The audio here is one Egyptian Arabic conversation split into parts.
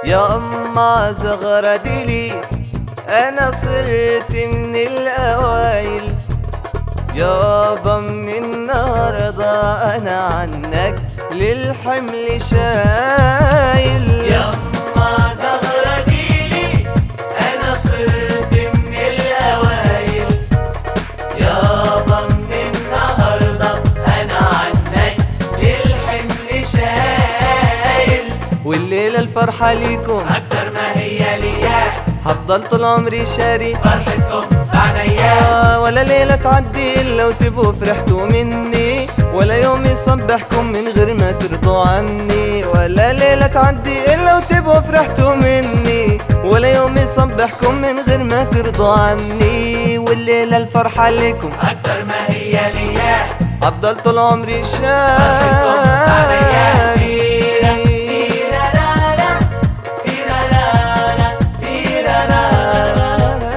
يا أما زغرة دلي أنا صرت من الأوائل يابا من النهاردة أنا عنك للحمل شايل يما زغرة ديلي أنا صرت من الأوائل يابا من النهاردة أنا عنك للحمل شايل والليلة الفرحة ليكم أكتر ما هي ليا هفضل طول عمري شاري فرحتكم في عينيا آه، ولا ليلة تعدي إلا وتبقوا فرحتوا مني ولا يوم يصبحكم من غير ما ترضوا عني ولا ليلة تعدي إلا وتبقوا فرحتوا مني ولا يوم يصبحكم من غير ما ترضوا عني والليلة الفرحة لكم أكتر ما هي ليا أفضل طول عمري فرحتكم في عينيا شاري تيرارارا تيرارارا تيرارارا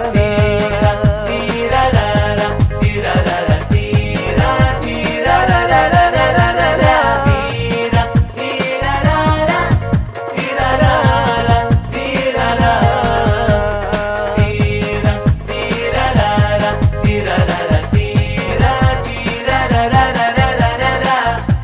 تيرارارا تيرارارا تيرا تيرارارارارارارا تيرا تيرارارا تيرارارا تيرارا تيرا تيرارارا تيرارارا تيرا تيرارارارارارا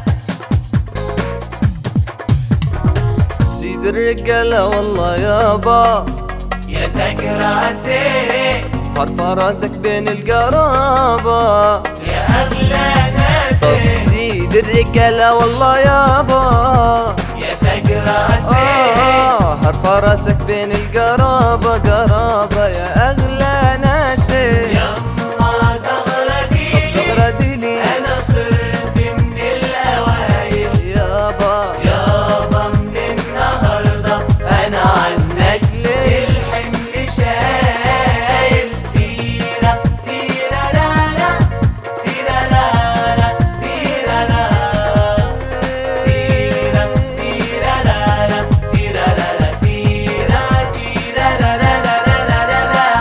سيد الرجالة والله يابا يا تاج راسي حرفة راسك بين القرابة يا أغلى طب ناسي سيد الرجالة والله يابا يا تاج راسي آه حرفة راسك بين القرابة قرابة يا أغلى ناسي يما زغرة دي صغرى ديلي أنا صرت من الأوائل يابا يابا من النهاردة أنا عنك للحمل شايل تيرا تيرا لالا تيرا لالا تيرا لالا تيرا تيرا لالا تيرا لالا تيرا تيرا لالا لالا لالا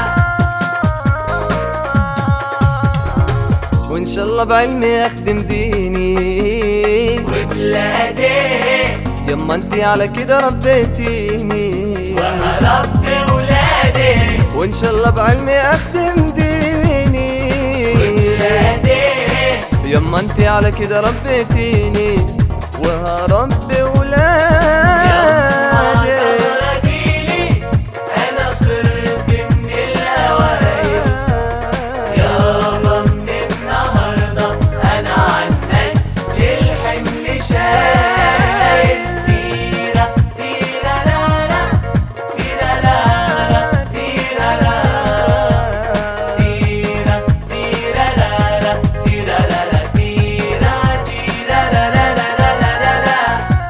وإن شاء الله بعلمي أخدم ديني وبلادي يما انتي على كده ربيتيني وهرب ولادي وإن شاء الله بعلمي أخدم ديني وبلادي يما انتي على كده ربيتيني وهربي يما ولادي زغرة جيلي أنا صرت من الأوائل يابا من النهاردة أنا عنك للحمل شايل تيرا تيرا لالا تيرا لالا تيرا لالا تيرا تيرا لالا تيرا لالا تيرا تيرا لالا لالا لالا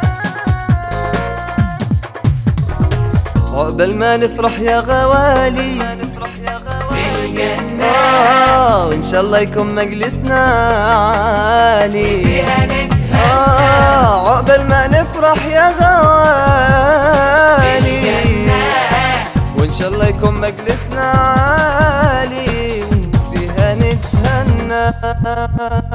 عقبال ما نفرح يا غوالي بالجنة آه وإن شاء الله يكون مجلسنا عالي فيها نتهنى آه عقبال ما نفرح يا غوالي بالجنة وإن شاء الله يكون مجلسنا عالي فيها نتهنى